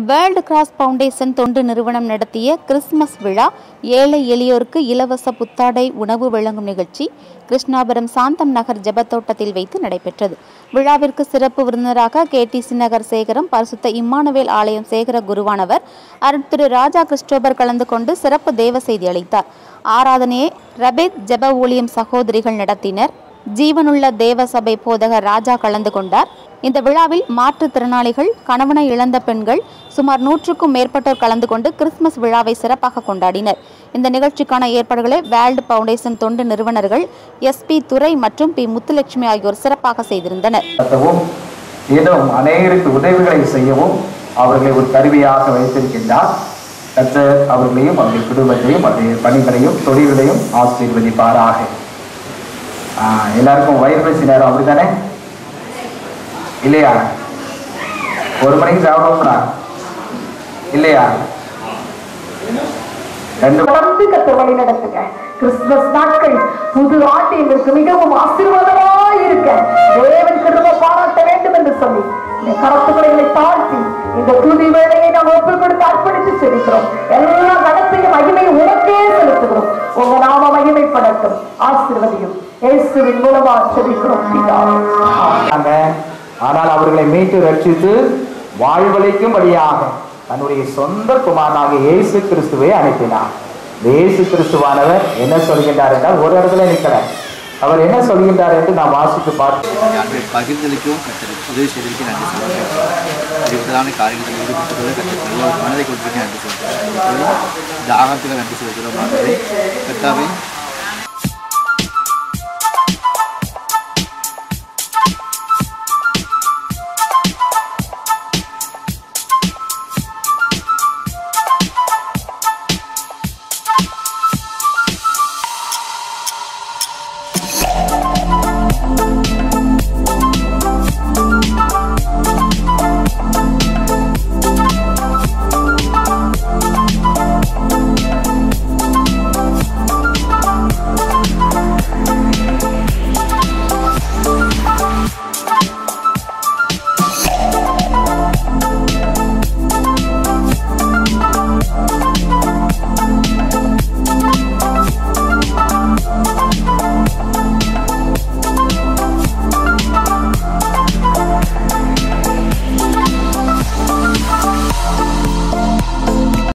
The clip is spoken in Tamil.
வேர்ல்டு கிராஸ் ஃபவுண்டேஷன் தொண்டு நிறுவனம் நடத்திய கிறிஸ்துமஸ் விழா ஏழை எளியோருக்கு இலவச புத்தாடை உணவு வழங்கும் நிகழ்ச்சி கிருஷ்ணாபுரம் சாந்தம் நகர் ஜெபத்தோட்டத்தில் வைத்து நடைபெற்றது விழாவிற்கு சிறப்பு விருந்தினராக கேடிசி நகர் சேகரம் பரிசுத்த இம்மானுவேல் ஆலயம் சேகர குருவானவர் அருட்திரு ராஜா கிறிஸ்டோபர் கலந்து கொண்டு சிறப்பு தேவ செய்தி அளித்தார் ஆராதனையை ரபேத் ஜெப ஊழியம் சகோதரிகள் நடத்தினர் ஜீவனுள்ள தேவ சபை போதகர் ராஜா கலந்து கொண்டார் இந்த விழாவில் மாற்றுத்திறனாளிகள் கணவனை இழந்த பெண்கள் சுமார் நூற்றுக்கும் மேற்பட்டோர் கலந்து கொண்டு கிறிஸ்துமஸ் விழாவை சிறப்பாக கொண்டாடினர் இந்த நிகழ்ச்சிக்கான ஏற்பாடுகளை வேர்ல்டு ஃபவுண்டேஷன் தொண்டு நிறுவனர்கள் எஸ்பி துரை மற்றும் பி முத்துலட்சுமி ஆகியோர் சிறப்பாக செய்திருந்தனர் நடத்தவும் இன்னும் அநேகருக்கு உதவிகளை செய்யவும் அவர்களை ஒரு கருவியாக வைத்திருக்கின்றார் கர்த்தர் அவர்களையும் அவர்கள் குடும்பத்தையும் அவருடைய பணிகளையும் தொழில்களையும் ஆசீர்வதிப்பாராக ஆஹ், எல்லாருக்கும் வயிறு பசி நேரம் அப்படித்தானே இல்லையா ஒரு மணிக்கு சாப்பிடுவோம்னா இல்லையா ரெண்டு தொடர்ந்து கத்த வழி நடத்துங்க கிறிஸ்துமஸ் நாட்கள் புது ஆண்டு எங்களுக்கு மிகவும் ஆசீர்வாதமா இருக்க தேவன் கிருப பாராட்ட வேண்டும் என்று சொல்லி இந்த கரத்துக்களை தாழ்த்தி இந்த துதி வேலையை நாம் ஒப்பு கொடுத்து அர்ப்பணித்து செலுக்கிறோம் எல்லா நடத்தையும் மகிமை உனக்கே செலுத்துகிறோம் உங்க நாம மகிமைப்படட்டும் ஆசீர்வதியும் இயேசுவின் மூலமா செபிக்கிறோம் பிதாவே. ஆனாங்க. ஆனால் அவர்களை மீட்டு ரட்சித்து வாழ்வழிக்கும்படியாக தன்னுடைய சொந்த குமாரனாக இயேசு கிறிஸ்துவை அனுப்பினார் இந்த இயேசு கிறிஸ்துவானவர் என்ன சொல்கின்றார் என்றால் ஒரு இடத்துல நிற்கல அவர் என்ன சொல்கின்றார் என்று நாம் வாசித்து பார்த்தோம் யாருடைய பகிர்ந்தளிக்கவும் கத்தர் உதவி செய்திருக்க நன்றி சொல்கிறேன் விதவிதமான காரியங்களில் ஈடுபட்டுள்ளது கத்தர் நல்ல ஒரு மனதை கொடுத்திருக்க நன்றி சொல்கிறேன் தாகத்துக்கு நன்றி சொல்கிறோம் ஆண்டவரே. கர்த்தாவே